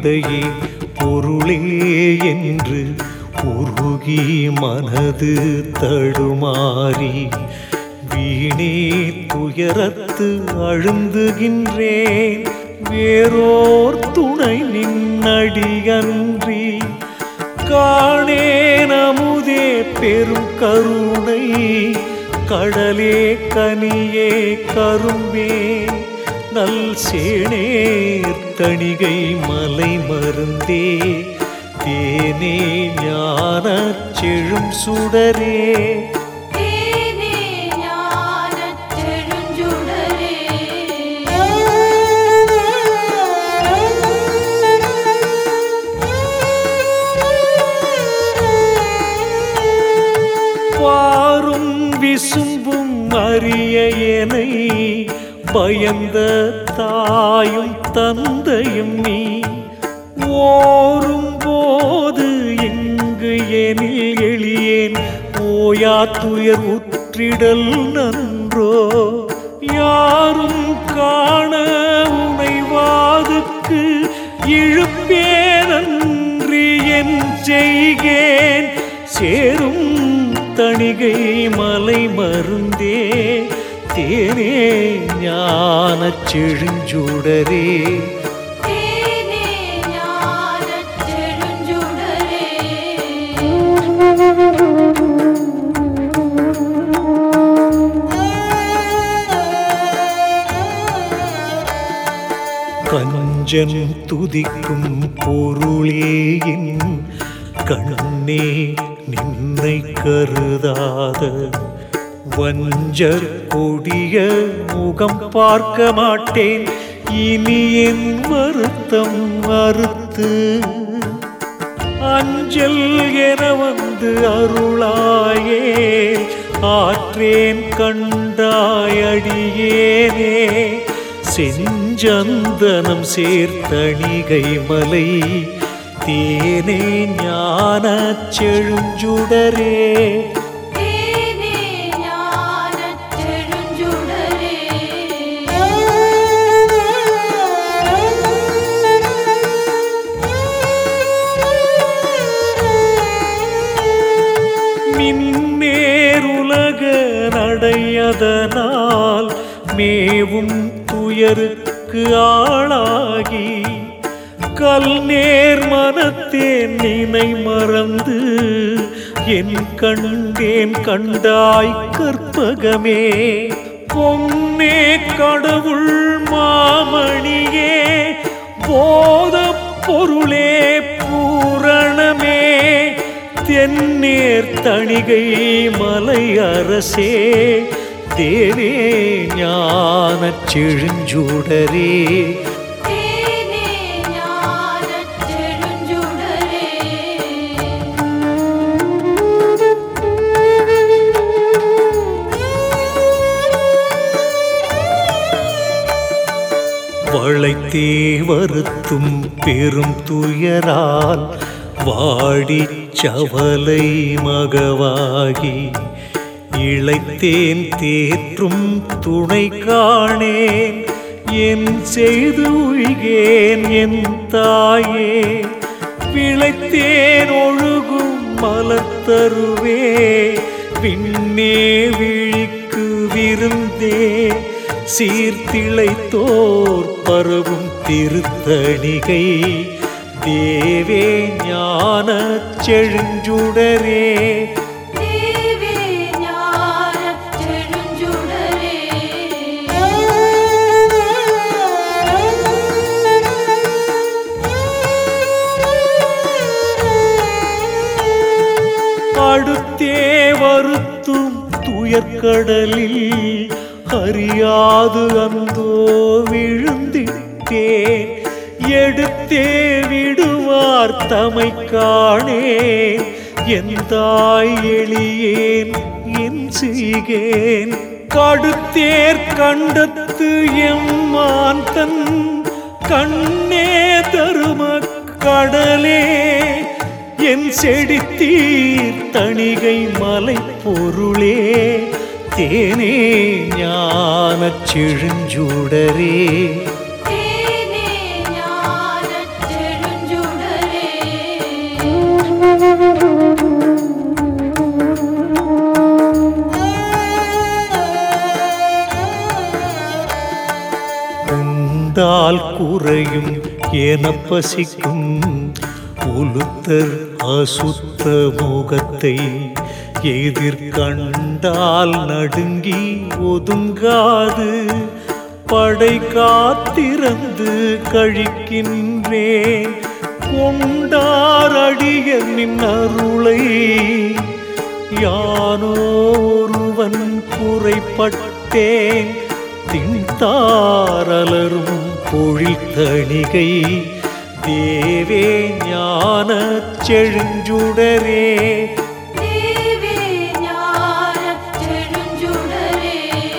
சிந்தையே பொருளே என்று உருகி மனது தடுமாறி வீணே துயரத்து அழுந்துகின்றேன் வேறோர் துணை நின்னடியன்றி காணேன் அமுதே பெரும் கருணை கடலே கனியே கரும்பே நல் சேனேர் தணிகை மலை மருந்தே தேனே ஞான செழும் சுடரே தேனே ஞானச் செழுஞ்சுடரே பாரும் விசும்பும் அரிய எனை பயந்த தாயும் தந்தையும் நீ ஓரும் போது இங்கு எனில் எளியேன் ஓயா துயர் உற்றிடல் நன்றோ யாரும் காண உனைவாதுக்கு இழுப்பேனன்றி என் செய்கேன் சேரும் தணிகை மலை மருந்தே தேனே ஞானச் செழுஞ்சுடரே தேனே ஞானச் செழுஞ்சுடரே கஞ்சன் துதிக்கும் பொருளேயின் கண்ணே நின்னை கருதாத வஞ்சர் கொடிய முகம் பார்க்க மாட்டேன் இனி என் வருத்தம் மறுத்து அஞ்சல் என வந்து அருளாயே ஆற்றேன் கண்டாயடியேனே செஞ்சந்தனம் சேர்த்தணிகை மலை தேனே ஞான செழுஞ்சுடரே தேனே ஞானச் செழுஞ்சுடரே மின்னேருலக நடையதனால் மேவும் துயருக்கு ஆளாகி கல் நேர் மனத்தேன் நினை மறந்து என் கண்டேன் கண்டாய் கற்பகமே பொன்னே கடவுள் மாமணியே போத பொருளே பூரணமே தென்னேர் தணிகை மலை அரசே தேவே ஞானச் செழுஞ்சுடரே தேனே ஞானச் செழுஞ்சுடரே வளைத்தே வருத்தும் பெரும் துயரால் வாடிச் சவலை மகவாகி இளைத்தேன் தேற்றும் துணை காணேன் என் செய்து உய்கேன் என் தாயே விளைத்தேன் ஒழுகும் மலர்த்தருவே விண்ணே விழிக்கு விருந்தே சீர்திளைத்தோர் பரவும் திருத்தணிகை தேவே ஞான செழுஞ்சுடரே தேவே ஞானச் செழுஞ்சுடரே அடுத்தே வருத்தும் துயர்கடலில் அறியாது அந்தோ விழுந்திட்டேன் எடுத்தே விடுவார் தமை காணேன் என் தாய் எளியேன் என் செய்கேன் கடுத்தேர் கண்டத்து எம்மான் தன் கண்ணே தரும கடலே என் செடித்தீர் தணிகை மலை பொருளே தேனே ஞானச் செழுஞ்சுடரே தேனே ஞானச் செழுஞ்சுடரே உண்டால் குறையும் என பசிக்கும் உலுத்தர் அசுத்த முகத்தை எதிர்கண்டால் நடுங்கி ஒதுங்காது படை காத்திறந்து கழிக்கின்றேன் கொண்டார் அடியர் நின் அருளை யானோ ஒருவன் குறைப்பட்டேன் திண்டாரலரும் பொழில் தணிகை தேவே ஞான செழுஞ்சுடரே தேவே ஞான செழுஞ்சுடரே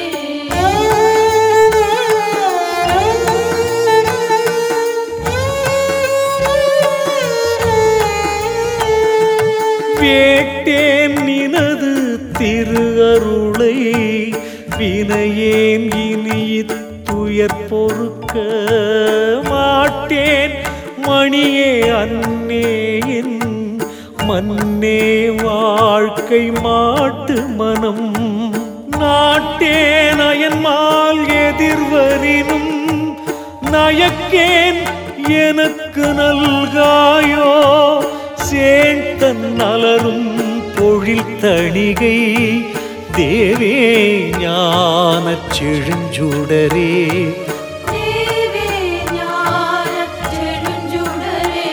வேட்டேன் நினது திரு அருளை வினையேன் இனி துயர் பொறுக்க மாட்டேன் மணியே அன்னே என் மன்னே வாழ்க்கை மாட்டு மனம் நாட்டேன் அயன்மால் எதிர்வரினும் நயக்கேன் எனக்கு நல்காயோ சேண்டன் நலரும் பொழில் தணிகை தேவே ஞான செழுஞ்சுடரே தேவே ஞான செழுஞ்சுடரே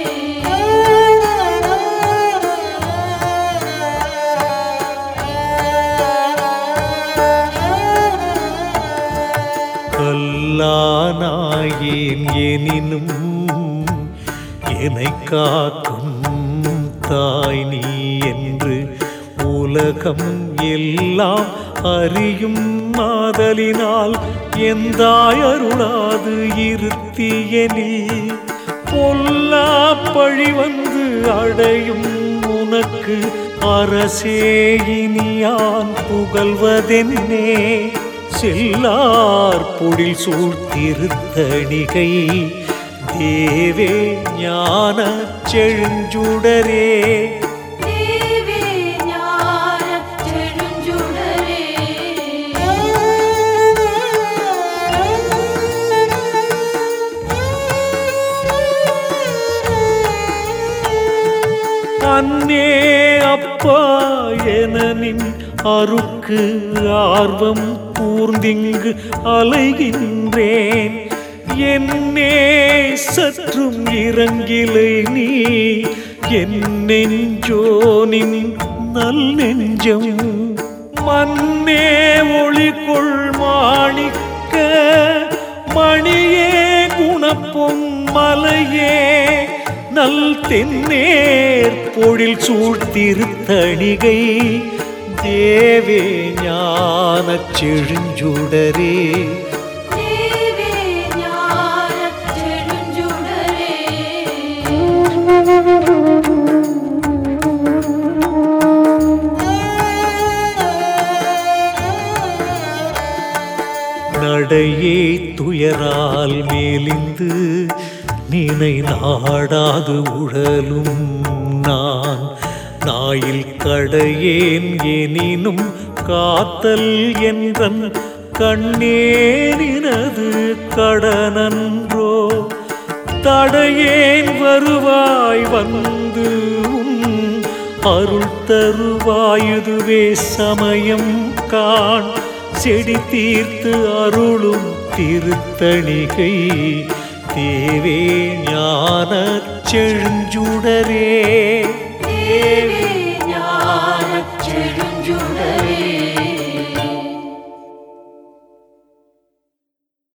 கல்லானாயேன் எனினும் என்னை காக்கும் தாய் நீ என்று உலகம் எல்லாம் அறியும் மாதலினால் எந்தாய் அருளாது இருத்தியனில் பொல்லா பழி வந்து அடையும் உனக்கு அரசே இனியான் புகழ்வதென்னே செல்லார் பொழில் சூழ்த்திருத்தணிகை தேவே ஞான செழுஞ்சுடரே தேவே ஞான செழுஞ்சுடரே அன்னே அப்பா என நின் அருக்கு ஆர்வம் கூர்ந்திங்கு அலைகின்றேன் என்னே சற்றும் இறங்கிலை நீ என் நெஞ்சோனின் நல் நெஞ்சம் மன்னே ஒளிகொள் மாணிக்க மணியே குணப்பொன் மலையே நல் தென்னேர் பொழில் சூழ்த்திருத்தணிகை தேவே ஞான செழுஞ்சுடரே தேவே ஞான செழுஞ்சுடரே நடையே துயரால் மேலிந்து நினை நாடாது உழலும் நான் நாயில் கடையேன் எனினும் காத்தல் என்றன் கண்ணேனினது கடனன்றோ தடையேன் வருவாய் வந்து உன் அருள் தருவாயுதுவே சமயம் காண் செடி தீர்த்து அருளும் திருத்தணிகை தேவே ஞான செழுஞ்சுடரே